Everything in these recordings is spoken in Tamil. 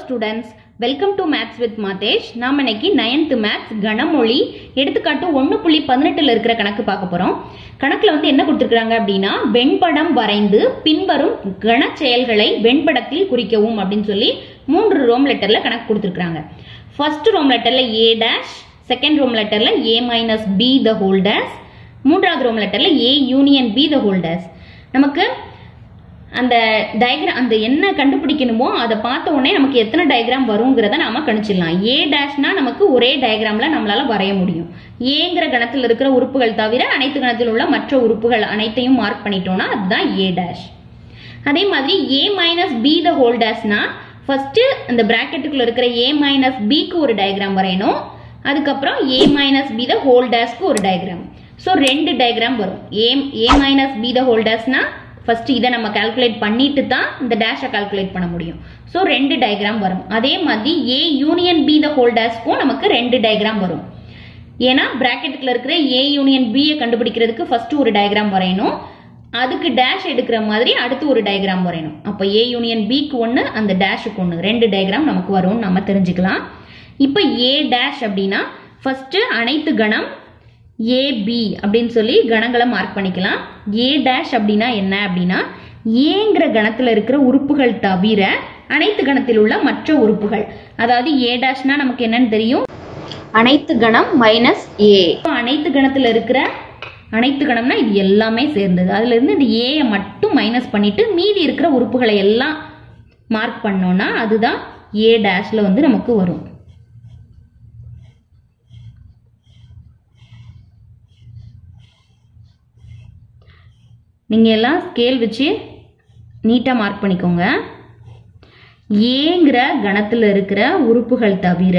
students welcome to maths with Mathesh நாம் இன்னைக்கு நைன்த் மேத்ஸ் கணமொழி எடுத்துக்காட்டு ஒன்று புள்ளி பதினெட்டில் இருக்கிற கணக்கு பார்க்க போகிறோம் கணக்கில் வந்து என்ன கொடுத்துருக்காங்க அப்படின்னா வெண்படம் வரைந்து பின்வரும் கண செயல்களை வெண்படத்தில் குறிக்கவும் அப்படின்னு சொல்லி மூன்று ரோம் லெட்டரில் கணக்கு கொடுத்துருக்காங்க ஃபர்ஸ்ட் ரோம் லெட்டரில் ஏ டேஷ் செகண்ட் ரோம் லெட்டரில் A minus B the whole dash மூன்றாவது ரோம் லெட்டரில் A union B the whole dash நமக்கு அந்த டயக்ராம் அந்த என்ன கண்டுபிடிக்கணுமோ அதை பார்த்த உடனே நமக்கு எத்தனை டயக்ராம் வருங்கிறத நாம கணிச்சிடலாம் ஏ டேஷ்னா நமக்கு ஒரே டயக்ராம்ல நம்மளால வரைய முடியும் ஏங்கிற கணத்தில் இருக்கிற உறுப்புகள் தவிர அனைத்து கணத்தில் உள்ள மற்ற உறுப்புகள் அனைத்தையும் மார்க் பண்ணிட்டோம்னா அதுதான் ஏ டேஷ் அதே மாதிரி A minus B the whole டேஷ்னா ஃபர்ஸ்ட் அந்த பிராக்கெட்டுக்குள்ள இருக்கிற ஏ மைனஸ் பிக்கு ஒரு டயக்ராம் வரையணும் அதுக்கப்புறம் A minus B the whole டேஷ்க்கு ஒரு டயக்ராம் ஸோ ரெண்டு டயக்ராம் வரும் A A minus B the whole டேஷ்னா ஃபர்ஸ்ட் இதை நம்ம கால்குலேட் பண்ணிட்டு தான் இந்த டேஷை கால்குலேட் பண்ண முடியும் ஸோ ரெண்டு டயக்ராம் வரும் அதே மாதிரி A union B the whole டேஷ்க்கும் நமக்கு ரெண்டு டயக்ராம் வரும் ஏன்னா பிராக்கெட்டுக்குள்ள இருக்கிற ஏ யூனியன் பியை கண்டுபிடிக்கிறதுக்கு ஃபர்ஸ்ட் ஒரு டயக்ராம் வரையணும் அதுக்கு டேஷ் எடுக்கிற மாதிரி அடுத்து ஒரு டயக்ராம் வரையணும் அப்போ ஏ யூனியன் பிக்கு ஒன்று அந்த டேஷுக்கு ஒன்று ரெண்டு டயக்ராம் நமக்கு வரும்னு நம்ம தெரிஞ்சுக்கலாம் இப்போ ஏ டேஷ் அப்படின்னா ஃபர்ஸ்ட் அனைத்து கணம் ஏபி அப்படின்னு சொல்லி கணங்களை மார்க் பண்ணிக்கலாம் ஏ டேஷ் அப்படின்னா என்ன அப்படின்னா ஏங்கிற கணத்தில் இருக்கிற உறுப்புகள் தவிர அனைத்து கணத்தில் உள்ள மற்ற உறுப்புகள் அதாவது ஏ டேஷ்னா நமக்கு என்னன்னு தெரியும் அனைத்து கணம் மைனஸ் ஏ அனைத்து கணத்தில் இருக்கிற அனைத்து கணம்னா இது எல்லாமே சேர்ந்தது அதுல இருந்து இந்த ஏயை மட்டும் மைனஸ் பண்ணிட்டு மீதி இருக்கிற உறுப்புகளை எல்லாம் மார்க் பண்ணோம்னா அதுதான் ஏ டேஷ்ல வந்து நமக்கு வரும் நீங்கள் எல்லாம் ஸ்கேல் வச்சு நீட்டாக மார்க் பண்ணிக்கோங்க ஏங்கிற கணத்தில் இருக்கிற உறுப்புகள் தவிர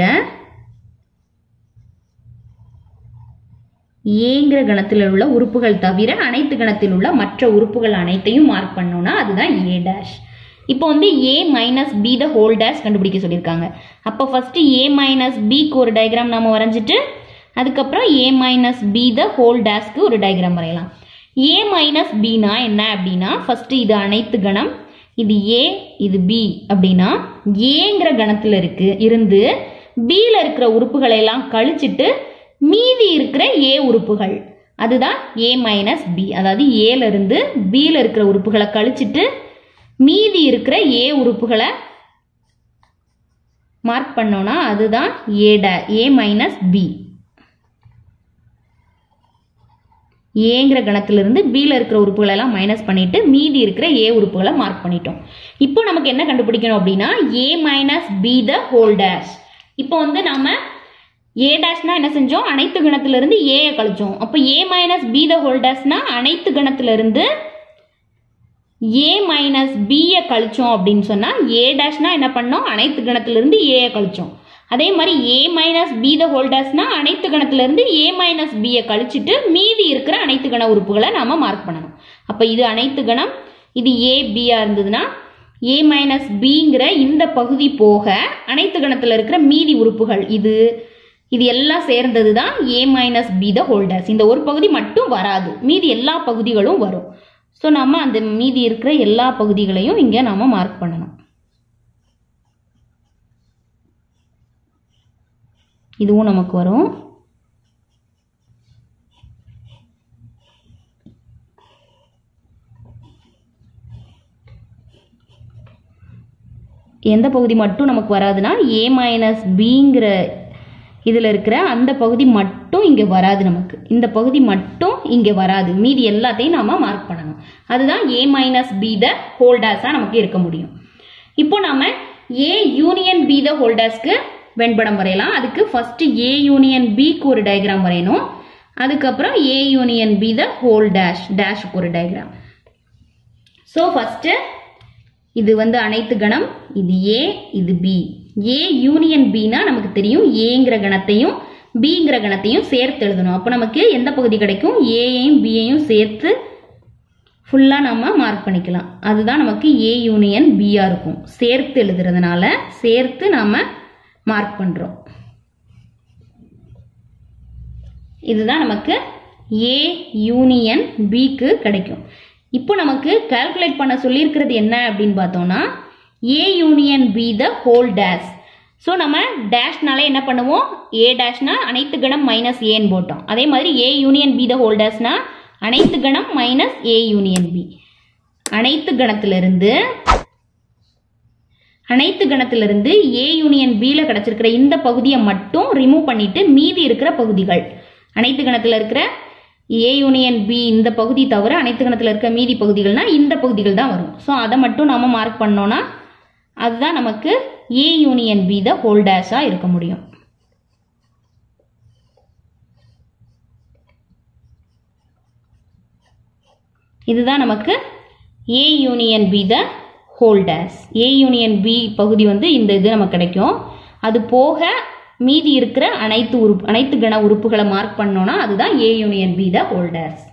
ஏங்கிற கணத்தில் உள்ள உறுப்புகள் தவிர அனைத்து கணத்தில் உள்ள மற்ற உறுப்புகள் அனைத்தையும் மார்க் பண்ணோம்னா அதுதான் ஏ டேஷ் இப்போ வந்து A minus B the whole dash கண்டுபிடிக்க சொல்லியிருக்காங்க அப்போ ஃபர்ஸ்ட் ஏ மைனஸ் பிக்கு ஒரு டயக்ராம் நம்ம வரைஞ்சிட்டு அதுக்கப்புறம் A minus B the whole டேஷ்க்கு ஒரு டயக்ராம் வரையலாம் ஏ மைனஸ் பினா என்ன அப்படின்னா ஃபர்ஸ்ட் இது அனைத்து கணம் இது ஏ இது பி அப்படின்னா ஏங்கிற கணத்தில் இருக்கு இருந்து பியில் இருக்கிற உறுப்புகளை எல்லாம் கழிச்சிட்டு மீதி இருக்கிற ஏ உறுப்புகள் அதுதான் ஏ மைனஸ் பி அதாவது ஏல இருந்து பியில் இருக்கிற உறுப்புகளை கழிச்சிட்டு மீதி இருக்கிற ஏ உறுப்புகளை மார்க் பண்ணோம்னா அதுதான் ஏ டே ஏ மைனஸ் பி ஏங்கிற கணத்திலிருந்து பியில் இருக்கிற உறுப்புகளை எல்லாம் மைனஸ் பண்ணிட்டு மீதி இருக்கிற ஏ உறுப்புகளை மார்க் பண்ணிட்டோம் இப்போ நமக்கு என்ன கண்டுபிடிக்கணும் அப்படின்னா A minus B the whole dash இப்போ வந்து நாம ஏ டேஷ்னா என்ன செஞ்சோம் அனைத்து கணத்திலிருந்து ஏயை கழிச்சோம் அப்போ A minus B the whole டேஷ்னா அனைத்து கணத்திலிருந்து ஏ மைனஸ் பியை கழிச்சோம் அப்படின்னு சொன்னால் ஏ டேஷ்னா என்ன பண்ணோம் அனைத்து கணத்திலிருந்து ஏயை கழிச்சோம் அதே மாதிரி ஏ மைனஸ் பி த ஹோல்டர்ஸ்னா அனைத்து கணத்திலிருந்து ஏ மைனஸ் பியை கழிச்சிட்டு மீதி இருக்கிற அனைத்து கண உறுப்புகளை நாம மார்க் பண்ணணும் அப்போ இது அனைத்து கணம் இது ஏ பியா இருந்ததுன்னா ஏ மைனஸ் பிங்கிற இந்த பகுதி போக அனைத்து கணத்தில் இருக்கிற மீதி உறுப்புகள் இது இது எல்லாம் சேர்ந்தது தான் A minus B the holders இந்த ஒரு பகுதி மட்டும் வராது மீதி எல்லா பகுதிகளும் வரும் ஸோ நம்ம அந்த மீதி இருக்கிற எல்லா பகுதிகளையும் இங்கே நாம மார்க் பண்ணணும் இதுவும் நமக்கு வரும் எந்த பகுதி மட்டும் நமக்கு வராதுன்னா ஏ மைனஸ் பிங்கிற இதில் இருக்கிற அந்த பகுதி மட்டும் இங்கே வராது நமக்கு இந்த பகுதி மட்டும் இங்கே வராது மீதி எல்லாத்தையும் நாம மார்க் பண்ணணும் அதுதான் ஏ மைனஸ் பி த ஹோல்டர்ஸாக நமக்கு இருக்க முடியும் இப்போ நாம ஏ யூனியன் பி த ஹோல்டர்ஸ்க்கு வெண்படம் வரையலாம் அதுக்கு ஃபர்ஸ்ட் ஏ யூனியன் பிக்கு ஒரு டயக்ராம் வரையணும் அதுக்கப்புறம் A union B the whole dash டேஷுக்கு ஒரு டயக்ராம் ஸோ ஃபர்ஸ்ட் இது வந்து அனைத்து கணம் இது ஏ இது பி ஏ யூனியன் பினா நமக்கு தெரியும் ஏங்கிற கணத்தையும் பிங்கிற கணத்தையும் சேர்த்து எழுதணும் அப்போ நமக்கு எந்த பகுதி கிடைக்கும் ஏயையும் பியையும் சேர்த்து ஃபுல்லாக நம்ம மார்க் பண்ணிக்கலாம் அதுதான் நமக்கு ஏ யூனியன் பியாக இருக்கும் சேர்த்து எழுதுறதுனால சேர்த்து நாம் மார்க் பண்ணுறோம் இதுதான் நமக்கு ஏ யூனியன் பிக்கு கிடைக்கும் இப்போ நமக்கு கால்குலேட் பண்ண சொல்லியிருக்கிறது என்ன அப்படின்னு பார்த்தோம்னா A union B the whole dash so நம்ம டேஷ்னால என்ன பண்ணுவோம் ஏ டேஷ்னா அனைத்து கணம் மைனஸ் ஏன்னு போட்டோம் அதே மாதிரி A union B the whole டேஷ்னா அனைத்து கணம் மைனஸ் ஏ யூனியன் பி அனைத்து கணத்திலிருந்து அனைத்து கணத்திலிருந்து ஏ யூனியன் பியில் கிடச்சிருக்கிற இந்த பகுதியை மட்டும் ரிமூவ் பண்ணிட்டு மீதி இருக்கிற பகுதிகள் அனைத்து கணத்தில் இருக்கிற ஏ யூனியன் பி இந்த பகுதி தவிர அனைத்து கணத்தில் இருக்க மீதி பகுதிகள்னா இந்த பகுதிகள் தான் வரும் ஸோ அதை மட்டும் நம்ம மார்க் பண்ணோன்னா அதுதான் நமக்கு A union B the whole டேஷாக இருக்க முடியும் இதுதான் நமக்கு A union B the whole dash A union B பகுதி வந்து இந்த இது நமக்கு கிடைக்கும் அது போக மீதி இருக்கிற அனைத்து உறுப்பு அனைத்து கண உறுப்புகளை மார்க் பண்ணோன்னா அதுதான் A union B the whole dash